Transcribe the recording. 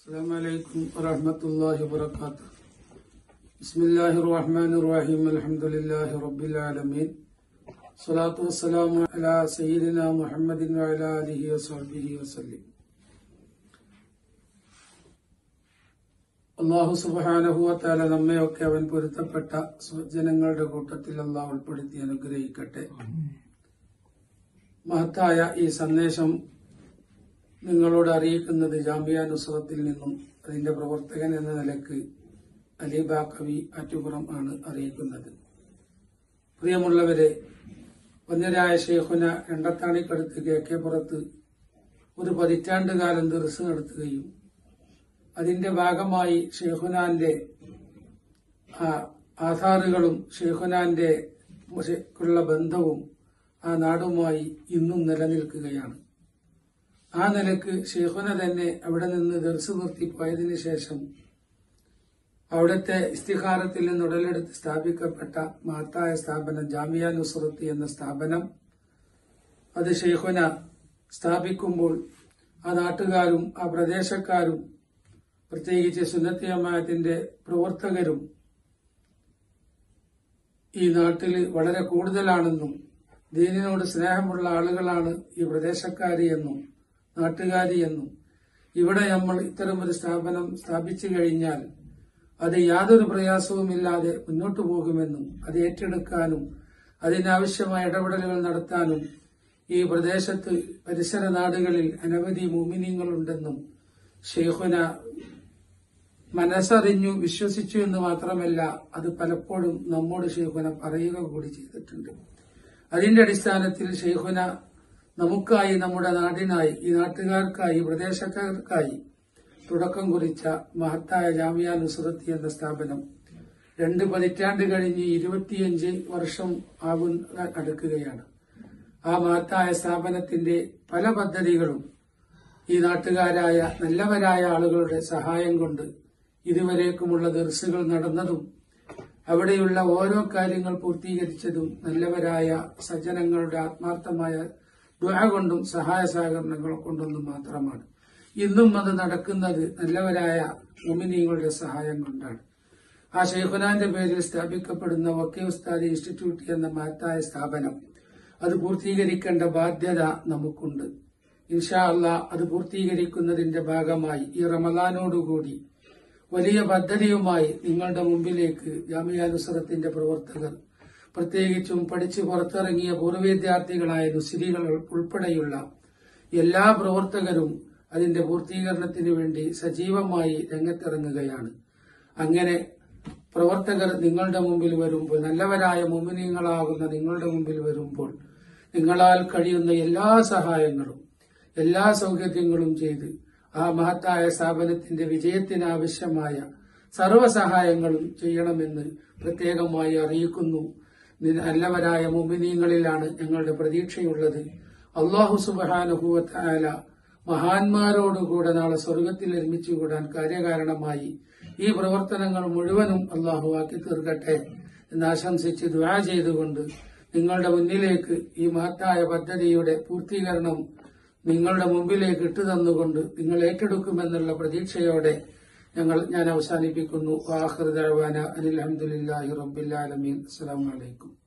السلام عليكم ورحمة الله وبركاته بسم الله الرحمن الرحيم الحمد لله رب العالمين الصلاة والسلام على سيدنا محمد وعلى آله وصحبه وسلم അള്ളാഹു സുബാനഹുവത്താല നമ്മയൊക്കെ അവൻ പൊരുത്തപ്പെട്ട ജനങ്ങളുടെ കൂട്ടത്തിൽ അള്ളാഹ് ഉൾപ്പെടുത്തി അനുഗ്രഹിക്കട്ടെ മഹത്തായ ഈ സന്ദേശം നിങ്ങളോട് അറിയിക്കുന്നത് ജാമ്യ നുസ്രത്തിൽ നിന്നും അതിന്റെ പ്രവർത്തകൻ എന്ന നിലക്ക് അലീബ കവി അറ്റുപുറം ആണ് അറിയിക്കുന്നത് പ്രിയമുള്ളവരെ വന്യരായ ഷെയ്ഖുന എണ്ടത്താണിക്കടുത്ത് കേക്കേപ്പുറത്ത് ഒരു പതിറ്റാണ്ട് കാലം ദർസ് നടത്തുകയും അതിന്റെ ഭാഗമായി ഷെയ്ഖുനാന്റെ ആ ആധാറുകളും ഷെയ്ഖുനാന്റെ ഉള്ള ബന്ധവും ആ നാടുമായി ഇന്നും നിലനിൽക്കുകയാണ് ആ നിലക്ക് ഷെയ്ഖുന തന്നെ അവിടെ നിന്ന് ദർസ് നിർത്തി പോയതിനു ശേഷം അവിടുത്തെ ഇസ്തിഹാരത്തിൽ നിന്ന് ഉടലെടുത്ത് സ്ഥാപിക്കപ്പെട്ട മഹത്തായ സ്ഥാപനം ജാമിയ നുസ്രത്ത് എന്ന സ്ഥാപനം അത് ഷെയ്ഖുന സ്ഥാപിക്കുമ്പോൾ ആ നാട്ടുകാരും ആ പ്രദേശക്കാരും പ്രത്യേകിച്ച് സുന്നത്തി അമ്മായത്തിന്റെ പ്രവർത്തകരും ഈ നാട്ടിൽ വളരെ കൂടുതലാണെന്നും ദീനിനോട് സ്നേഹമുള്ള ആളുകളാണ് ഈ പ്രദേശക്കാരി എന്നും നാട്ടുകാരി എന്നും ഇവിടെ നമ്മൾ ഇത്തരമൊരു സ്ഥാപനം സ്ഥാപിച്ചു കഴിഞ്ഞാൽ അത് യാതൊരു പ്രയാസവുമില്ലാതെ മുന്നോട്ടു പോകുമെന്നും അത് ഏറ്റെടുക്കാനും അതിനാവശ്യമായ ഇടപെടലുകൾ നടത്താനും ഈ പ്രദേശത്ത് പരിസര നാടുകളിൽ അനവധി മുമിനിങ്ങളുണ്ടെന്നും ഷെയ്ഖുന മനസ്സറിഞ്ഞു വിശ്വസിച്ചു എന്ന് മാത്രമല്ല അത് പലപ്പോഴും നമ്മോട് ഷെയ്ഖുന പറയുക കൂടി ചെയ്തിട്ടുണ്ട് അതിന്റെ അടിസ്ഥാനത്തിൽ ഷെയ്ഖുന നമുക്കായി നമ്മുടെ നാടിനായി ഈ നാട്ടുകാർക്കായി ഈ പ്രദേശക്കാർക്കായി തുടക്കം കുറിച്ച മഹത്തായ ജാമിയ നുസ്രത്തി എന്ന സ്ഥാപനം രണ്ട് പതിറ്റാണ്ട് കഴിഞ്ഞ് ഇരുപത്തിയഞ്ച് വർഷം ആകുന്ന അടുക്കുകയാണ് ആ മഹത്തായ സ്ഥാപനത്തിന്റെ പല പദ്ധതികളും ഈ നാട്ടുകാരായ നല്ലവരായ ആളുകളുടെ സഹായം കൊണ്ട് ഇതുവരേക്കുമുള്ള ദർസുകൾ നടന്നതും അവിടെയുള്ള ഓരോ കാര്യങ്ങൾ പൂർത്തീകരിച്ചതും നല്ലവരായ സജ്ജനങ്ങളുടെ ആത്മാർത്ഥമായ ദുഃഖ കൊണ്ടും സഹായ സഹകരണങ്ങൾ കൊണ്ടൊന്നും മാത്രമാണ് ഇന്നും അത് നടക്കുന്നത് നല്ലവരായ മുമിനികളുടെ സഹായം കൊണ്ടാണ് ആ ഷെയ്ഖുനാന്റെ പേരിൽ സ്ഥാപിക്കപ്പെടുന്ന വക്കേ ഉസ്താദി ഇൻസ്റ്റിറ്റ്യൂട്ട് എന്ന മഹത്തായ സ്ഥാപനം അത് പൂർത്തീകരിക്കേണ്ട ബാധ്യത നമുക്കുണ്ട് ഇൻഷാ അല്ല അത് പൂർത്തീകരിക്കുന്നതിന്റെ ഭാഗമായി ഈ റമദാനോടുകൂടി വലിയ പദ്ധതിയുമായി നിങ്ങളുടെ മുമ്പിലേക്ക് ജാമിയ നുസറത്തിന്റെ പ്രവർത്തകർ പ്രത്യേകിച്ചും പഠിച്ചു പുറത്തിറങ്ങിയ പൂർവ്വ വിദ്യാർത്ഥികളായ നുസിരികൾ ഉൾപ്പെടെയുള്ള എല്ലാ പ്രവർത്തകരും അതിന്റെ പൂർത്തീകരണത്തിന് വേണ്ടി സജീവമായി രംഗത്തിറങ്ങുകയാണ് അങ്ങനെ പ്രവർത്തകർ നിങ്ങളുടെ മുമ്പിൽ വരുമ്പോൾ നല്ലവരായ മുമിനിയങ്ങളാകുന്ന നിങ്ങളുടെ മുമ്പിൽ വരുമ്പോൾ നിങ്ങളാൽ കഴിയുന്ന എല്ലാ സഹായങ്ങളും എല്ലാ സൗകര്യങ്ങളും ചെയ്ത് ആ മഹത്തായ സ്ഥാപനത്തിന്റെ വിജയത്തിന് ആവശ്യമായ സർവ്വസഹായങ്ങളും ചെയ്യണമെന്ന് പ്രത്യേകമായി അറിയിക്കുന്നു നല്ലവരായ മുമിനീങ്ങളിലാണ് ഞങ്ങളുടെ പ്രതീക്ഷയുള്ളത് അള്ളാഹു സുബാനുഭൂവത്തായ മഹാന്മാരോടുകൂടെ നാളെ സ്വർഗത്തിൽ ഒരുമിച്ച് കൂടാൻ കാര്യകാരണമായി ഈ പ്രവർത്തനങ്ങൾ മുഴുവനും അള്ളാഹു ആക്കി തീർക്കട്ടെ എന്ന് ആശംസിച്ച് ദ്വാ ചെയ്തുകൊണ്ട് നിങ്ങളുടെ മുന്നിലേക്ക് ഈ മഹത്തായ പദ്ധതിയുടെ പൂർത്തീകരണം നിങ്ങളുടെ മുമ്പിലേക്ക് ഇട്ടു തന്നുകൊണ്ട് നിങ്ങൾ ഏറ്റെടുക്കുമെന്നുള്ള പ്രതീക്ഷയോടെ ഞങ്ങൾ ഞാൻ അവസാനിപ്പിക്കുന്നു വാഹൃദാന അനിൽ അഹമ്മദില്ലാഹി റബ്ബില്ലാലമീൻ അസ്സാം വലൈക്കും